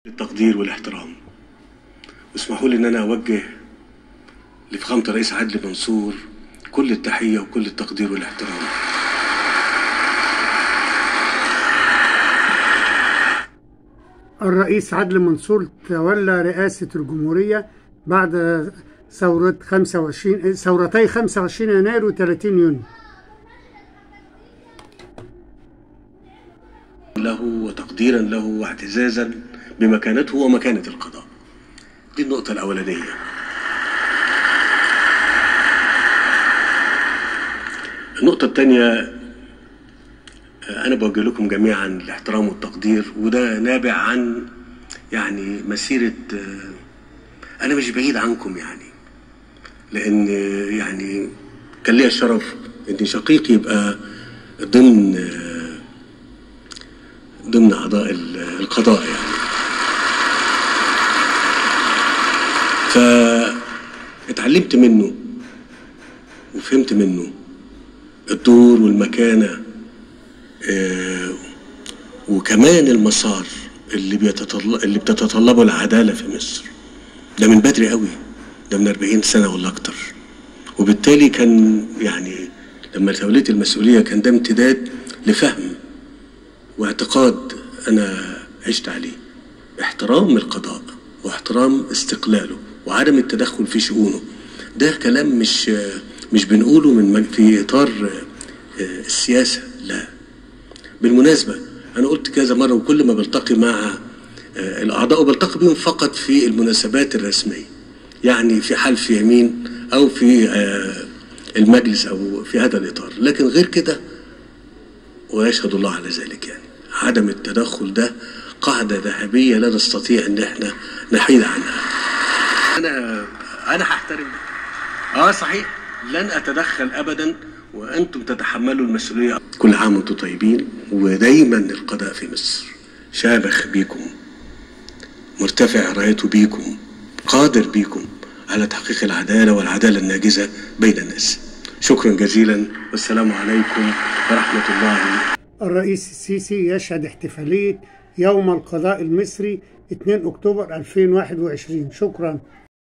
التقدير والاحترام واسمحوا لي ان انا اوجه لفخامة الرئيس عدلي منصور كل التحية وكل التقدير والاحترام الرئيس عدلي منصور تولى رئاسة الجمهورية بعد ثورة 25 ثورتي 25 يناير و 30 يونيو له وتقديرا له واعتزازا بمكانته ومكانة القضاء دي النقطة الأولانية النقطة الثانية أنا بوجه لكم جميعا الاحترام والتقدير وده نابع عن يعني مسيرة أنا مش بعيد عنكم يعني لأن يعني كان ليا الشرف إن شقيقي يبقى ضمن ضمن أعضاء القضاء يعني فاتعلمت منه وفهمت منه الدور والمكانة آه وكمان المسار اللي بيتطلب اللي بتتطلبه العدالة في مصر ده من بدري قوي ده من 40 سنة ولا أكتر وبالتالي كان يعني لما توليت المسؤولية كان ده امتداد لفهم واعتقاد أنا عشت عليه احترام القضاء واحترام استقلاله وعدم التدخل في شؤونه ده كلام مش مش بنقوله من في إطار السياسة لا بالمناسبة أنا قلت كذا مرة وكل ما بلتقي مع الأعضاء وبلتقي بهم فقط في المناسبات الرسمية يعني في حلف يمين أو في المجلس أو في هذا الإطار لكن غير كده ويشهد الله على ذلك يعني عدم التدخل ده قاعدة ذهبية لا نستطيع ان احنا نحيد عنها انا انا هحترم اه صحيح لن اتدخل ابدا وانتم تتحملوا المسؤولية كل عام وانتم طيبين ودايما القضاء في مصر شامخ بيكم مرتفع رايته بيكم قادر بيكم على تحقيق العدالة والعدالة الناجزة بين الناس شكرا جزيلا والسلام عليكم ورحمة الله الرئيس السيسي يشهد احتفالية يوم القضاء المصري 2 أكتوبر 2021 شكرا